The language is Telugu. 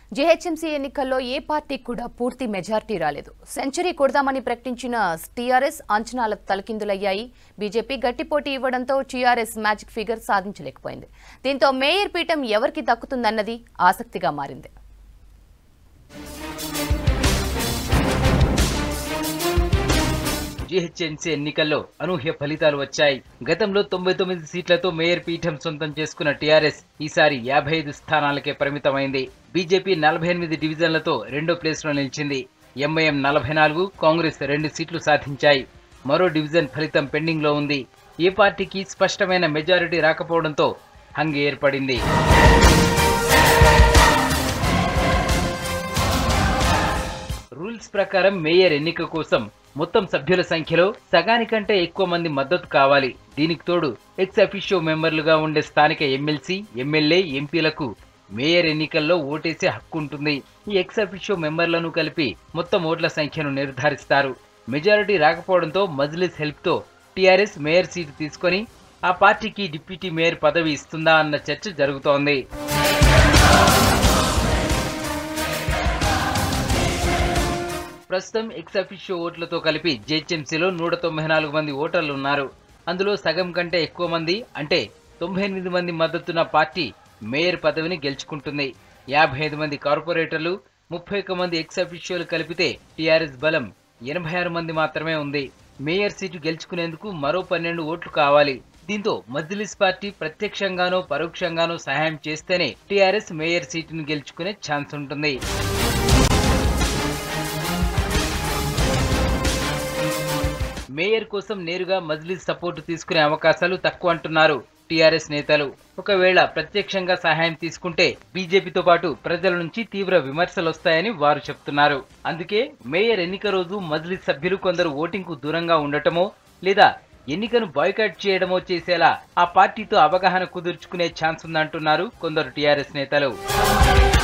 జీహెచ్ఎంసీ ఎన్నికల్లో ఏ పార్టీకి కూడా పూర్తి మెజార్టీ రాలేదు సెంచరీ కొడదామని ప్రకటించిన టీఆర్ఎస్ అంచనాల తలకిందులయ్యాయి బీజేపీ గట్టి పోటీ ఇవ్వడంతో టీఆర్ఎస్ మ్యాజిక్ ఫిగర్ సాధించలేకపోయింది దీంతో మేయర్ పీఠం ఎవరికి దక్కుతుందన్నది ఆసక్తిగా మారింది జీహెచ్ఎంసీ ఎన్నికల్లో అనూహ్య ఫలితాలు వచ్చాయి గతంలో తొంభై తొమ్మిది సీట్లతో మేయర్ పీఠం సొంతం చేసుకున్న టీఆర్ఎస్ ఈసారి యాభై ఐదు స్థానాలకే పరిమితమైంది బీజేపీ నలభై ఎనిమిది డివిజన్లతో రెండో ప్లేస్లో నిలిచింది ఎంఐఎం నలభై నాలుగు కాంగ్రెస్ రెండు సీట్లు సాధించాయి మరో డివిజన్ ఫలితం పెండింగ్లో ఉంది ఏ పార్టీకి స్పష్టమైన మెజారిటీ రాకపోవడంతో హంగ్ ఏర్పడింది రూల్స్ ప్రకారం మేయర్ ఎన్నిక కోసం మొత్తం సభ్యుల సంఖ్యలో సగానికంటే ఎక్కువ మంది మద్దతు కావాలి దీనికి తోడు ఎక్స్ అఫిషియో మెంబర్లుగా ఉండే స్థానిక ఎమ్మెల్సీ ఎమ్మెల్యే ఎంపీలకు మేయర్ ఎన్నికల్లో ఓటేసే హక్కు ఉంటుంది ఈ ఎక్స్ అఫిషియో మెంబర్లను కలిపి మొత్తం ఓట్ల సంఖ్యను నిర్ధారిస్తారు మెజారిటీ రాకపోవడంతో మజ్లిస్ హెల్ప్తో టీఆర్ఎస్ మేయర్ సీటు తీసుకొని ఆ పార్టీకి డిప్యూటీ మేయర్ పదవి ఇస్తుందా అన్న చర్చ జరుగుతోంది ప్రస్తుతం ఎక్స్ అఫిషియో ఓట్లతో కలిపి జేహెచ్ఎంసీలో నూట తొంభై నాలుగు మంది ఓటర్లు ఉన్నారు అందులో సగం కంటే ఎక్కువ మంది అంటే తొంభై ఎనిమిది మంది మద్దతున్న పార్టీ మేయర్ పదవిని గెలుచుకుంటుంది యాభై ఐదు మంది కార్పొరేటర్లు ముప్పై ఒక్క మంది ఎక్స్ అఫిషియోలు కలిపితే టీఆర్ఎస్ బలం ఎనభై ఆరు మంది మాత్రమే ఉంది మేయర్ సీటు గెలుచుకునేందుకు మరో పన్నెండు ఓట్లు కావాలి దీంతో మజ్లిస్ పార్టీ ప్రత్యక్షంగానో పరోక్షంగానో సహాయం చేస్తేనే టీఆర్ఎస్ మేయర్ సీటును గెలుచుకునే ఛాన్స్ ఉంటుంది మేయర్ కోసం నేరుగా మజ్లిస్ సపోర్టు తీసుకునే అవకాశాలు తక్కువ అంటున్నారు టీఆర్ఎస్ నేతలు ఒకవేళ ప్రత్యక్షంగా సహాయం తీసుకుంటే బీజేపీతో పాటు ప్రజల నుంచి తీవ్ర విమర్శలు వస్తాయని వారు చెప్తున్నారు అందుకే మేయర్ ఎన్నిక రోజు మజ్లిస్ సభ్యులు కొందరు ఓటింగ్ కు దూరంగా ఉండటమో లేదా ఎన్నికను బాయ్కాట్ చేయడమో చేసేలా ఆ పార్టీతో అవగాహన కుదుర్చుకునే ఛాన్స్ ఉందంటున్నారు కొందరు టీఆర్ఎస్ నేతలు